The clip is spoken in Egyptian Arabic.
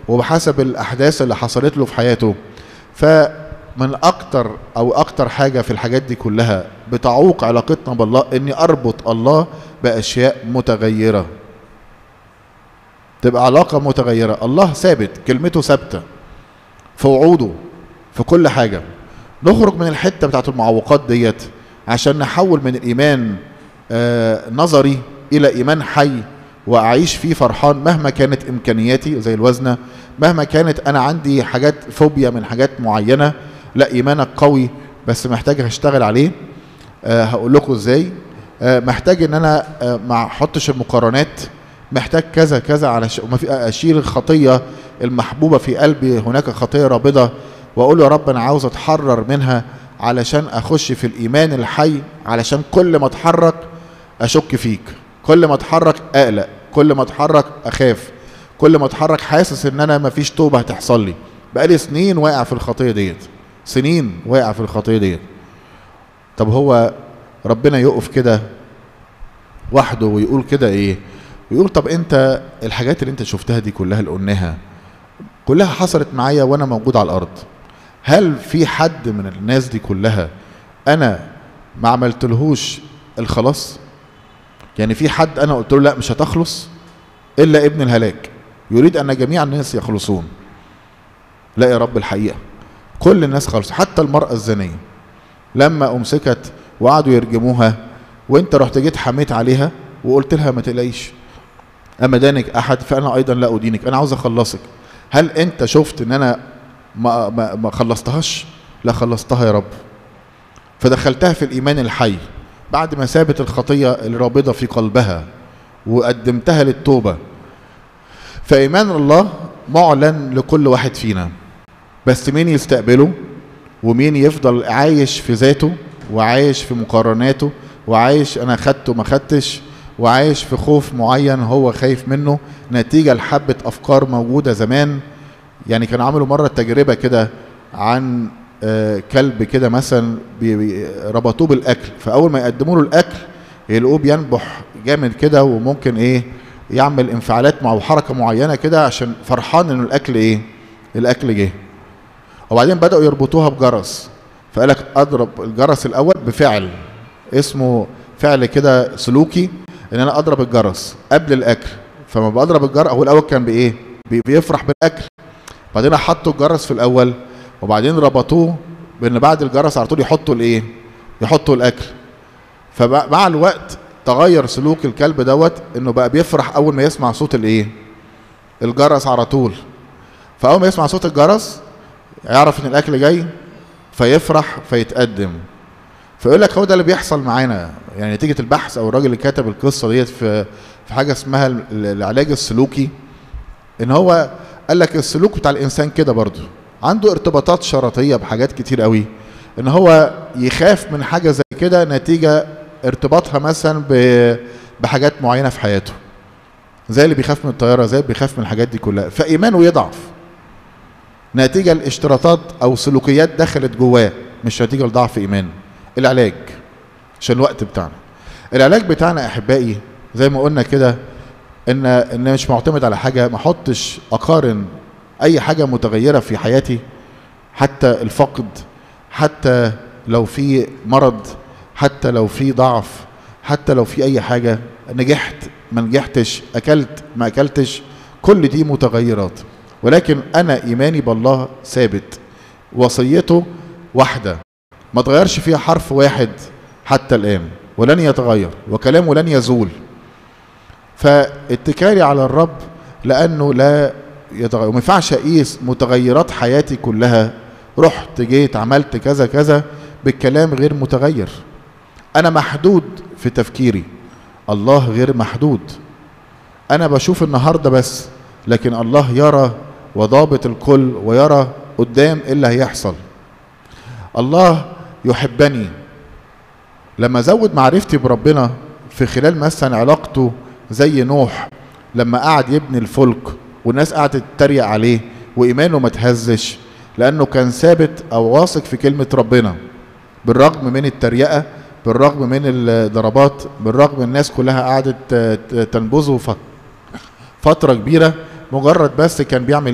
وبحسب الاحداث اللي حصلت له في حياته فمن اكتر او اكتر حاجه في الحاجات دي كلها بتعوق علاقتنا بالله اني اربط الله باشياء متغيره تبقى علاقه متغيره الله ثابت كلمته ثابته في وعوده في كل حاجه نخرج من الحته بتاعت المعوقات ديت عشان نحول من الايمان آه نظري الى ايمان حي واعيش فيه فرحان مهما كانت امكانياتي زي الوزنه مهما كانت انا عندي حاجات فوبيا من حاجات معينه لا ايمانك قوي بس محتاج اشتغل عليه أه هقول لكم ازاي أه محتاج ان انا أه ما احطش المقارنات محتاج كذا كذا على ش... وما في اشيل الخطيه المحبوبه في قلبي هناك خطيه رابضه واقول يا رب انا عاوز اتحرر منها علشان اخش في الايمان الحي علشان كل ما اتحرك اشك فيك كل ما اتحرك اقلق كل ما اتحرك اخاف كل ما اتحرك حاسس ان انا مفيش توبه هتحصل لي بقالي سنين واقع في الخطيه ديت سنين واقع في الخطيه ديت طب هو ربنا يقف كده وحده ويقول كده ايه ويقول طب انت الحاجات اللي انت شفتها دي كلها اللي قلناها كلها حصلت معايا وانا موجود على الارض هل في حد من الناس دي كلها انا ما عملتلهوش الخلاص يعني في حد انا قلت له لا مش هتخلص الا ابن الهلاك يريد ان جميع الناس يخلصون لا يا رب الحقيقه كل الناس خلص حتى المراه الزانيه لما امسكت وقعدوا يرجموها وانت رحت جيت حميت عليها وقلت لها ما تقلقيش اما دانك احد فانا ايضا لا ادينك انا عاوز اخلصك هل انت شفت ان انا ما ما, ما خلصتهاش لا خلصتها يا رب فدخلتها في الايمان الحي بعد ما سابت الخطيه الرابضه في قلبها وقدمتها للتوبه فايمان الله معلن لكل واحد فينا بس مين يستقبله ومين يفضل عايش في ذاته وعايش في مقارناته وعايش انا خدته ما خدتش وعايش في خوف معين هو خايف منه نتيجه لحبه افكار موجوده زمان يعني كانوا عملوا مره تجربه كده عن آه كلب كده مثلا ربطوه بالاكل فاول ما يقدموا له الاكل يلاقوه بينبح جامد كده وممكن ايه يعمل انفعالات مع حركه معينه كده عشان فرحان ان الاكل ايه الاكل جه وبعدين بداوا يربطوها بجرس فقال لك اضرب الجرس الاول بفعل اسمه فعل كده سلوكي ان انا اضرب الجرس قبل الاكل فما بضرب الجرس هو الاول كان بايه بيفرح بالاكل بعدين حطوا الجرس في الاول وبعدين ربطوه بان بعد الجرس على طول يحطوا الايه يحطوا الاكل فمع الوقت تغير سلوك الكلب دوت انه بقى بيفرح اول ما يسمع صوت الايه الجرس على طول فاول ما يسمع صوت الجرس يعرف ان الاكل جاي فيفرح فيتقدم فيقول لك هو ده اللي بيحصل معانا يعني نتيجه البحث او الراجل اللي كتب القصه ديت في في حاجه اسمها العلاج السلوكي ان هو قال لك السلوك بتاع الانسان كده برضه عنده ارتباطات شرطيه بحاجات كتير قوي ان هو يخاف من حاجه زي كده نتيجه ارتباطها مثلا بحاجات معينه في حياته زي اللي بيخاف من الطياره زي اللي بيخاف من الحاجات دي كلها فايمانه يضعف نتيجه لاشتراطات او سلوكيات دخلت جواه مش نتيجه لضعف ايمان العلاج عشان الوقت بتاعنا العلاج بتاعنا احبائي زي ما قلنا كده ان ان مش معتمد على حاجه ما احطش اقارن اي حاجه متغيره في حياتي حتى الفقد حتى لو في مرض حتى لو في ضعف حتى لو في اي حاجه نجحت ما نجحتش اكلت ما اكلتش كل دي متغيرات ولكن انا ايماني بالله ثابت وصيته واحده ما تغيرش فيها حرف واحد حتى الان ولن يتغير وكلامه لن يزول فاتكالي على الرب لانه لا يتغير وما ينفعش اقيس متغيرات حياتي كلها رحت جيت عملت كذا كذا بالكلام غير متغير انا محدود في تفكيري الله غير محدود انا بشوف النهارده بس لكن الله يرى وضابط الكل ويرى قدام ايه اللي هيحصل الله يحبني لما زود معرفتي بربنا في خلال مثلا علاقته زي نوح لما قعد يبني الفلك والناس قعدت تتريق عليه وايمانه ما تهزش لانه كان ثابت او واثق في كلمه ربنا بالرغم من التريقه بالرغم من الضربات بالرغم الناس كلها قعدت تنبذه فتره كبيره مجرد بس كان بيعمل